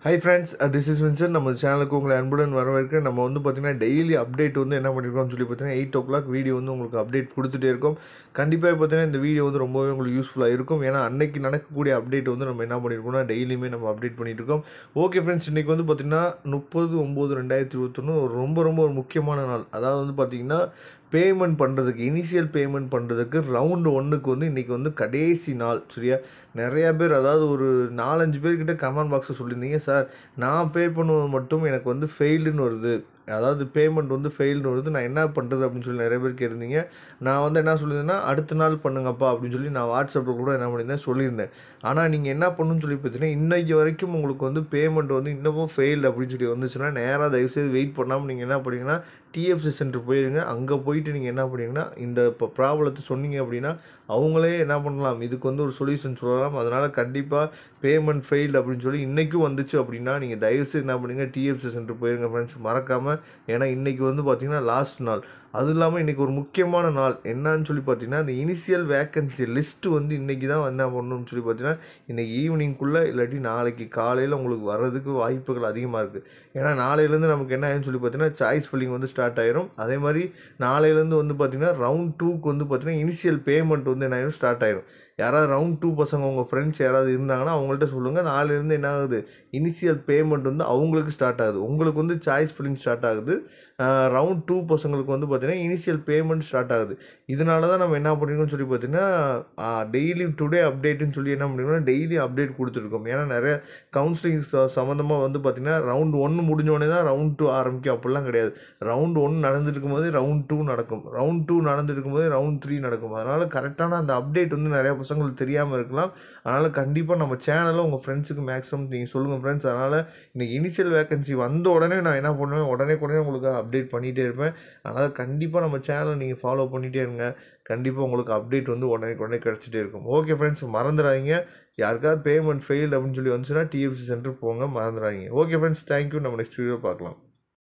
high friends this is Vinson நம்ம சேனலுக்கு உங்களை அன்புடன் வரவேற்க நம்ம வந்து பார்த்திங்கன்னா டெய்லி அப்டேட் வந்து என்ன பண்ணியிருக்கோம்னு சொல்லி பார்த்தீங்கன்னா எயிட் ஓ கிளாக் வீடியோ வந்து உங்களுக்கு அப்டேட் கொடுத்துட்டே இருக்கோம் கண்டிப்பாக பார்த்தீங்கன்னா இந்த வீடியோ வந்து ரொம்பவே உங்களுக்கு யூஸ்ஃபுல்லாக இருக்கும் ஏன்னா அன்னைக்கு நடக்கக்கூடிய அப்டேட் வந்து நம்ம என்ன பண்ணியிருக்கோம்னா டெய்லியுமே நம்ம அப்டேட் பண்ணிட்டு இருக்கோம் ஓகே ஃப்ரெண்ட்ஸ் இன்றைக்கி வந்து பார்த்திங்கன்னா முப்பது ஒம்பது ரெண்டாயிரத்தி இருபத்தொன்று ஒரு ரொம்ப ரொம்ப ஒரு முக்கியமான நாள் அதாவது வந்து பார்த்திங்கன்னா பேமெண்ட் பண்ணுறதுக்கு இனிஷியல் பேமெண்ட் பண்ணுறதுக்கு ரவுண்டு ஒன்றுக்கு வந்து இன்றைக்கி வந்து கடைசி நாள் சரியா நிறையா பேர் அதாவது ஒரு நாலஞ்சு பேர்கிட்ட கமெண்ட் பாக்ஸில் சொல்லியிருந்தீங்க சார் நான் பே பண்ணுவது மட்டும் எனக்கு வந்து ஃபெயில்டுன்னு வருது அதாவது பேமெண்ட் வந்து ஃபெயில்னு வருது நான் என்ன பண்ணுறது அப்படின்னு சொல்லி நிறைய பேர் கேட்டிருந்தீங்க நான் வந்து என்ன சொல்லியிருந்தேன்னா அடுத்த நாள் பண்ணுங்கப்பா அப்படின்னு சொல்லி நான் வாட்ஸ்அப்பில் கூட என்ன பண்ணியிருந்தேன் சொல்லியிருந்தேன் ஆனால் நீங்கள் என்ன பண்ணணும்னு சொல்லி பார்த்தீங்கன்னா இன்னைக்கு வரைக்கும் உங்களுக்கு வந்து பேமெண்ட் வந்து இன்னமும் ஃபெயில்டு அப்படின்னு சொல்லி வந்துச்சுன்னா நேராக தயவுசெய்து வெயிட் பண்ணாமல் நீங்கள் என்ன பண்ணீங்கன்னா டிஎஃப்சி சென்டர் போயிருங்க அங்கே போயிட்டு நீங்கள் என்ன பண்ணீங்கன்னா இந்த இப்போ ப்ராப்ளத்தை சொன்னீங்க அப்படின்னா அவங்களே என்ன பண்ணலாம் இதுக்கு வந்து ஒரு சொல்யூஷன் சொல்லலாம் அதனால் கண்டிப்பாக பேமெண்ட் ஃபெயில்டு அப்படின்னு சொல்லி இன்றைக்கும் வந்துச்சு அப்படின்னா நீங்கள் தயவுசெய்து என்ன பண்ணுங்க டிஎஃப்சி சென்டர் போயிருங்க ஃப்ரெண்ட்ஸ் மறக்காமல் ஏன்னா இன்றைக்கி வந்து பார்த்திங்கன்னா லாஸ்ட் நாள் அதுவும் இல்லாமல் இன்றைக்கி ஒரு முக்கியமான நாள் என்னன்னு சொல்லி பார்த்தீங்கன்னா இந்த இனிஷியல் வேக்கன்சி லிஸ்ட்டு வந்து இன்றைக்கி தான் என்ன பண்ணணும்னு சொல்லி பார்த்தீங்கன்னா இன்றைக்கி ஈவினிங்குள்ளே இல்லாட்டி நாளைக்கு காலையில் உங்களுக்கு வர்றதுக்கு வாய்ப்புகள் அதிகமாக இருக்குது ஏன்னா நாளையிலேருந்து நமக்கு என்ன ஆயிடும்னு சொல்லி பார்த்தீங்கன்னா சாய்ஸ் ஃபில்லிங் வந்து ஸ்டார்ட் ஆயிரும் அதே மாதிரி நாளையிலேருந்து வந்து பார்த்திங்கன்னா ரவுண்ட் டூக்கு வந்து பார்த்திங்கன்னா இனிஷியல் பேமெண்ட் வந்து என்ன ஆயிரும் ஸ்டார்ட் ஆயிரும் யாராவது ரவுண்ட் டூ பசங்க உங்கள் ஃப்ரெண்ட்ஸ் யாராவது இருந்தாங்கன்னா அவங்கள்ட்ட சொல்லுங்கள் நாளையிலேருந்து என்ன ஆகுது இனிஷியல் பேமெண்ட் வந்து அவங்களுக்கு ஸ்டார்ட் ஆகுது உங்களுக்கு வந்து சாய்ஸ் ஃபில்லிங் ஸ்டார்ட் ஆகுது ரவுண்ட் டூ பசங்களுக்கு வந்து பார்த்திங்கன்னா இனிஷியல் பேமெண்ட் ஸ்டார்ட் ஆகுது இதனால தான் நம்ம என்ன பண்ணிருக்கோம்னு சொல்லி பார்த்தீங்கன்னா டெய்லி டுடே அப்டேட்டுன்னு சொல்லி என்ன பண்ணிருக்கோம்னா டெய்லி அப்டேட் கொடுத்துருக்கோம் ஏன்னா நிறைய கவுன்சிலிங் சம்மந்தமாக வந்து பார்த்திங்கன்னா ரவுண்ட் ஒன்று முடிஞ்சோடனே தான் ரவுண்ட் டூ ஆரம்பிக்கும் அப்படிலாம் கிடையாது ரவுண்ட் ஒன் நடந்துட்டு இருக்கும்போது ரவுண்ட் டூ நடக்கும் ரவுண்ட் டூ நடந்துட்டு இருக்கும்போது ரவுண்ட் த்ரீ நடக்கும் அதனால் கரெக்டான அந்த அப்டேட் வந்து நிறையா பசங்களுக்கு தெரியாமல் இருக்கலாம் அதனால் கண்டிப்பாக நம்ம சேனலில் உங்கள் ஃப்ரெண்ட்ஸுக்கு மேக்ஸிமம் நீங்கள் சொல்லுங்கள் ஃப்ரெண்ட்ஸ் அதனால் இன்றைக்கி இனிஷியல் வேகன்சி வந்த உடனே நான் என்ன பண்ணுவேன் உடனே உடனே உங்களுக்கு அப்டேட் பண்ணிகிட்டே இருப்பேன் அதனால் கண்டிப்பாக நம்ம சேனலை நீங்கள் ஃபாலோ பண்ணிகிட்டே இருங்க கண்டிப்பாக உங்களுக்கு அப்டேட் வந்து உடனே உடனே கிடச்சிட்டே இருக்கும் ஓகே ஃப்ரெண்ட்ஸ் மறந்துடாதீங்க யாருக்காவது பேமெண்ட் ஃபெயில் அப்படின்னு சொல்லி வந்துச்சுன்னா டிஎஃப்சி சென்டர் போங்க மறந்துடாதீங்க ஓகே ஃப்ரெண்ட்ஸ் தேங்க்யூ நம்ம நெக்ஸ்ட் வீடியோ பார்க்கலாம்